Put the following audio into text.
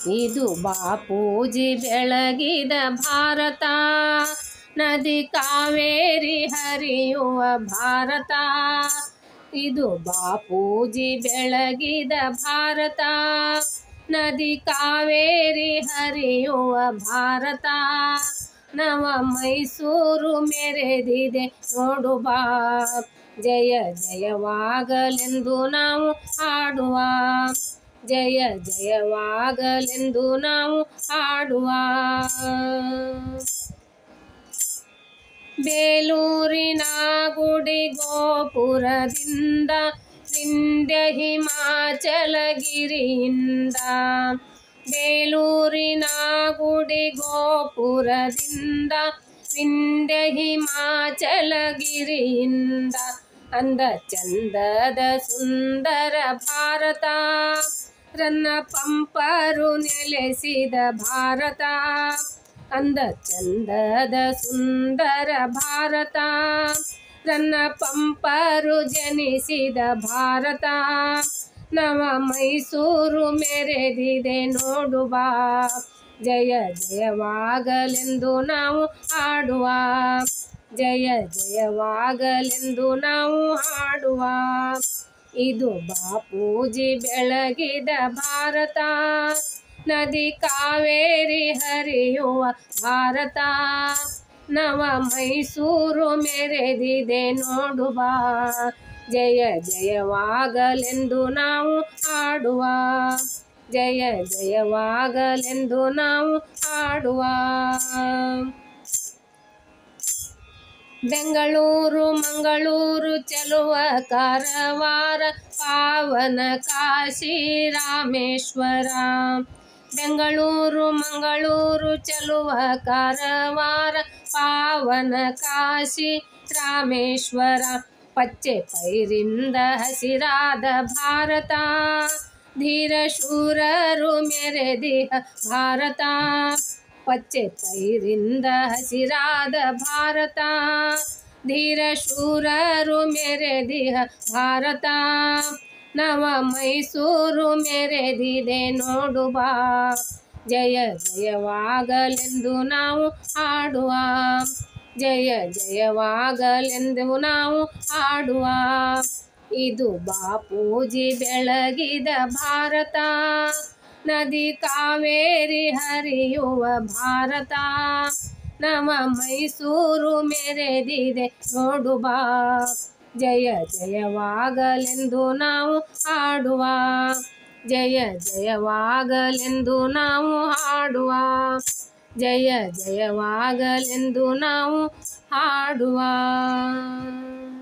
ಇದು ಬಾಪೂಜಿ ಬೆಳಗಿದ ಭಾರತ ನದಿ ಕಾವೇರಿ ಹರಿಯುವ ಭಾರತ ಇದು ಬಾಪೂಜಿ ಬೆಳಗಿದ ಭಾರತ ನದಿ ಕಾವೇರಿ ಹರಿಯುವ ಭಾರತ ನವ ಮೈಸೂರು ಮೆರೆದಿದೆ ನೋಡು ಬಾ ಜಯ ಜಯವಾಗಲೆಂದು ನಾವು ಹಾಡುವ ಜಯ ಜಯವಾಗಲೆಂದು ನಾವು ಹಾಡುವ ಬೇಲೂರಿನ ಗುಡಿ ಗೋಪುರದಿಂದ ವಿಂಧ್ಯ ಹಿಮಾಚಲಗಿರಿಯಿಂದ ಬೇಲೂರಿನ ಗುಡಿ ಗೋಪುರದಿಂದ ವಿಂಧ್ಯ ಹಿಮಾಚಲಗಿರಿಯಿಂದ ಅಂದ ಚಂದದ ಸುಂದರ ಭಾರತ ರನ್ನ ಪಂಪರು ನೆಲೆಸಿದ ಭಾರತ ಅಂದ ಚಂದದ ಸುಂದರ ಭಾರತ ರನ್ನ ಪಂಪರು ಜನಿಸಿದ ಭಾರತ ನವ ಮೈಸೂರು ಮೆರೆದಿದೆ ನೋಡು ಬಾ ಜಯ ಜಯವಾಗಲೆಂದು ನಾವು ಹಾಡುವ ಜಯ ಜಯವಾಗಲೆಂದು ನಾವು ಹಾಡುವ ಇದು ಬಾಪೂಜಿ ಬೆಳಗಿದ ಭಾರತ ನದಿ ಕಾವೇರಿ ಹರಿಯುವ ಭಾರತ ನವ ಮೈಸೂರು ಮೆರೆದಿದೆ ನೋಡು ಬಾ ಜಯ ಜಯವಾಗಲೆಂದು ನಾವು ಹಾಡುವ ಜಯ ಜಯವಾಗಲೆಂದು ನಾವು ಹಾಡುವ ಬೆಂಗಳೂರು ಮಂಗಳೂರು ಚೆಲುವ ಕಾರವಾರ ಪಾವನ ಕಾಶಿ ರಾಮೇಶ್ವರ ಬೆಂಗಳೂರು ಮಂಗಳೂರು ಚೆಲುವ ಕಾರವಾರ ಪಾವನ ಕಾಶಿ ರಾಮೇಶ್ವರ ಪಚ್ಚೆ ಪೈರಿಂದ ಹಸಿರಾದ ಭಾರತ ಧೀರ ಶೂರರು ಮೆರೆದಿಹ ಭಾರತ ಪಚ್ಚೆ ಪೈರಿಂದ ಹಸಿರಾದ ಭಾರತ ಧೀರ ಶೂರರು ಮೆರೆದಿಹ ಭಾರತ ನವ ಮೈಸೂರು ಮೆರೆದಿದೆ ನೋಡು ಬಾ ಜಯ ಜಯವಾಗಲೆಂದು ನಾವು ಹಾಡುವ ಜಯ ಜಯವಾಗಲೆಂದು ನಾವು ಹಾಡುವ ಇದು ಬಾಪೂಜಿ ಬೆಳಗಿದ ಭಾರತ ನದಿ ಕಾವೇರಿ ಹರಿಯುವ ಭಾರತ ನವ ಮೈಸೂರು ಮೆರೆದಿದೆ ನೋಡು ಬಾ ಜಯ ಜಯವಾಗಲೆಂದು ನಾವು ಹಾಡುವ ಜಯ ಜಯವಾಗಲೆಂದು ನಾವು ಹಾಡುವ ಜಯ ಜಯವಾಗಲೆಂದು ನಾವು ಹಾಡುವ